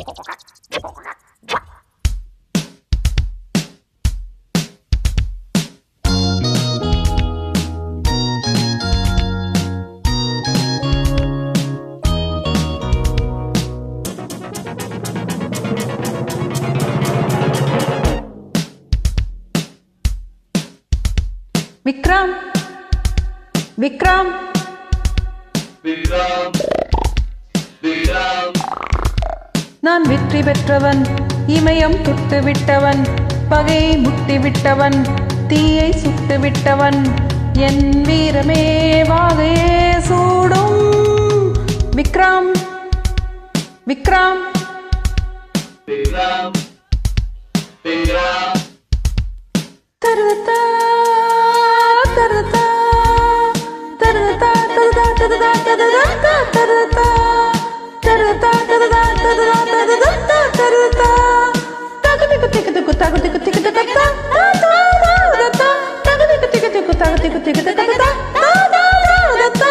Vikram Vikram Vikram, Vikram, நான் வெற்றி பெற்றவன் இமயம் தொட்டு விட்டவன் பகையை முட்டி விட்டவன் தீயை சுட்டு விட்டவன் என் வீரமே வாகையே சூடும் விக்ரம் விக்ரம் Vikram, Vikram, தருதா தருதா தருதா தருதா தருதா தருதா தருதா தருதா தருதா தருதா தருதா தருதா தகுதிக்கு திக்கு திக்கு தகுதிக்கு திக்கு திக்கு தா தா தா தா தா தகுதிக்கு திக்கு திக்கு தகுதிக்கு திக்கு திக்கு தா தா தா தா தா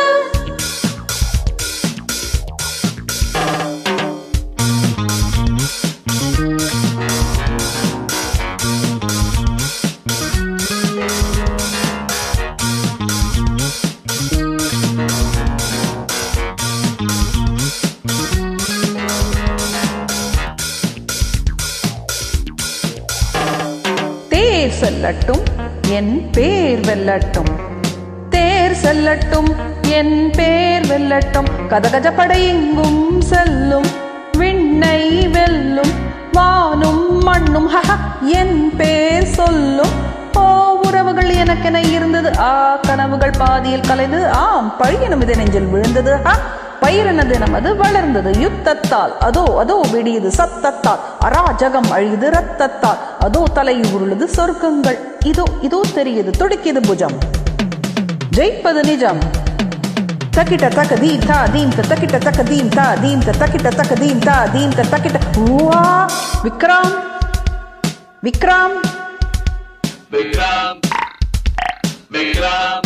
தேர் செல்லட்டும் என் பேர் வெல்லட்டும் தேர் செல்லட்டும் என் பேர் வெல்லட்டும் கதகஜ படையெங்கும் செல்லும் விண்ணை வெல்லும் வானும் மண்ணும் ஹஹ என் பேர் சொல்லும் ஓ உறவுகள் எனக்கென இருந்தது ஆ கனவுகள் பாதியில் கலைந்தது ஆம் பழியனும் இது நெஞ்சில் விழுந்தது ஹ பயிரெனது நமது வளர்ந்தது யுத்தத்தால் அதோ அதோ வெடியது சத்தத்தால் அராஜகம் அழியுது ரத்தத்தால் அதோ தலை உருளுது சொர்க்கங்கள் இதோ இதோ தெரியுது துடிக்குது புஜம் ஜெயிப்பது நிஜம் தக்கிட்ட தக்க தீம் தா தீம் த தக்கிட்ட தக்க தீம் தா தீம் த தக்கிட்ட தக்க தீம் தா தீம் த தக்கிட்ட ஊவா விக்ரம் விக்ரம் Vikram, Vikram,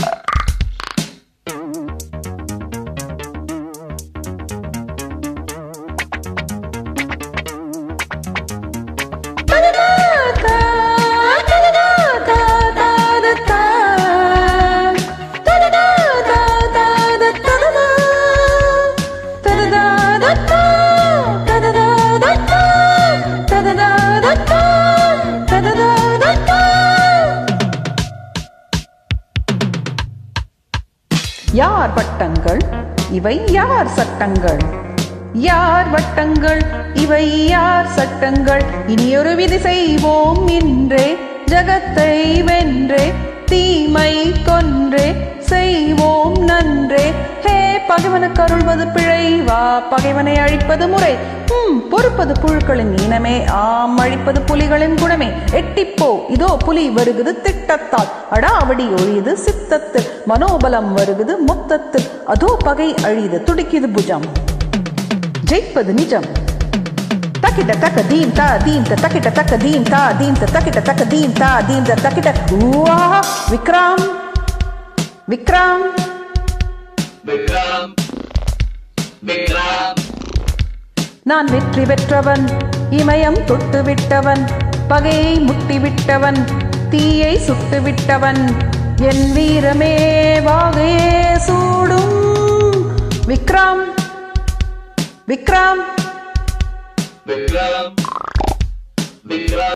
யார் வட்டங்கள் இவை யார் சட்டங்கள் யார் வட்டங்கள் இவை யார் சட்டங்கள் இனியொரு விதி செய்வோம் இன்றே ஜகத்தை வென்றே தீமை கொன்றே செய்வோம் நன்றே ஹே பகைவனுக்கு அருள்வது பிழை வா பகைவனை அழிப்பது முறை ம் பொறுப்பது புழுக்களின் இனமே ஆம் அழிப்பது புலிகளின் குணமே எட்டிப்போ இதோ புலி வருகுது திட்டத்தால் அடாவடி ஒழியுது சித்தத்தில் மனோபலம் வருகுது மொத்தத்தில் அதோ பகை அழியுது துடிக்குது புஜம் ஜெயிப்பது நிஜம் தக்கிட்ட தக்க தீம் தா தீம் த தக்கிட்ட தக்க தீம் தா தீம் த தக்கிட்ட தக்க தீம் தா தீம் த தக்கிட்ட ஊவா விக்ரம் விக்ரம் Vikram, Vikram, நான் வெற்றி பெற்றவன் இமயம் தொட்டு விட்டவன் பகையை முட்டி விட்டவன் தீயை சுட்டு விட்டவன் என் வீரமே வாகையே சூடும் விக்ரம் விக்ரம் Vikram, Vikram.